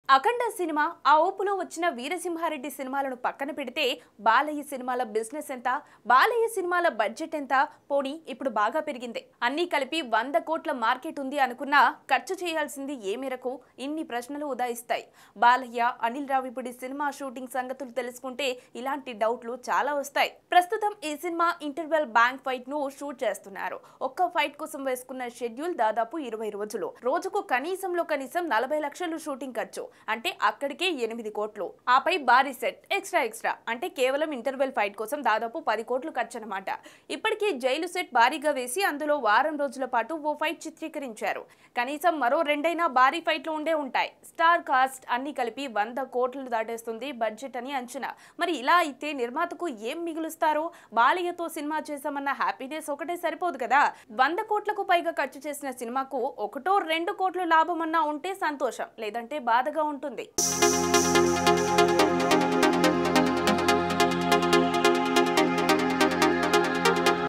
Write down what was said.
అఖండ cinema ఆ ఊపులో వచ్చిన వీరసింహారెడ్డి సినిమాలను పక్కన పెడితే బాలయ్య సినిమాల బిజినెస్ ఎంత బాలయ్య సినిమాల బడ్జెట్ ఎంత పోనీ ఇప్పుడు బాగా పెరిగింది అన్నీ కలిపి వంద కోట్ల మార్కెట్ ఉంది అనుకున్నా ఖర్చు చేయాల్సింది ఏ మేరకు ఇన్ని ప్రశ్నలు ఉదాయిస్తాయి బాలయ్య అనిల్ రావిపూడి సినిమా షూటింగ్ సంగతులు తెలుసుకుంటే ఇలాంటి డౌట్లు చాలా వస్తాయి ప్రస్తుతం ఈ సినిమా ఇంటర్వెల్ బ్యాంక్ ఫైట్ ను షూట్ చేస్తున్నారు ఒక్క ఫైట్ కోసం వేసుకున్న షెడ్యూల్ దాదాపు ఇరవై రోజులు రోజుకు కనీసంలో కనీసం నలభై లక్షలు షూటింగ్ ఖర్చు అంటే అక్కడికే ఎనిమిది కోట్లు ఆపై భారీ సెట్ ఎక్స్ట్రా ఎక్స్ట్రా అంటే కేవలం ఇంటర్వెల్ ఫైట్ కోసం దాదాపు పది కోట్లు ఖర్చు అనమాట ఇప్పటికే జైలు సెట్ భారీగా వేసి అందులో వారం రోజుల పాటు ఓ ఫైట్ చిత్రీకరించారు కనీసం మరో రెండైనా భారీ ఫైట్లు ఉండే ఉంటాయి స్టార్ కాస్ట్ అన్ని కలిపి వంద కోట్లు దాటేస్తుంది బడ్జెట్ అని అంచనా మరి ఇలా అయితే నిర్మాతకు ఏం మిగులుస్తారో బాలయ్యతో సినిమా చేశామన్న హ్యాపీనెస్ ఒకటే సరిపోదు కదా వంద కోట్లకు పైగా ఖర్చు చేసిన సినిమాకు ఒకటో రెండు కోట్లు లాభమన్నా ఉంటే సంతోషం లేదంటే బాధగా ఉంటుంది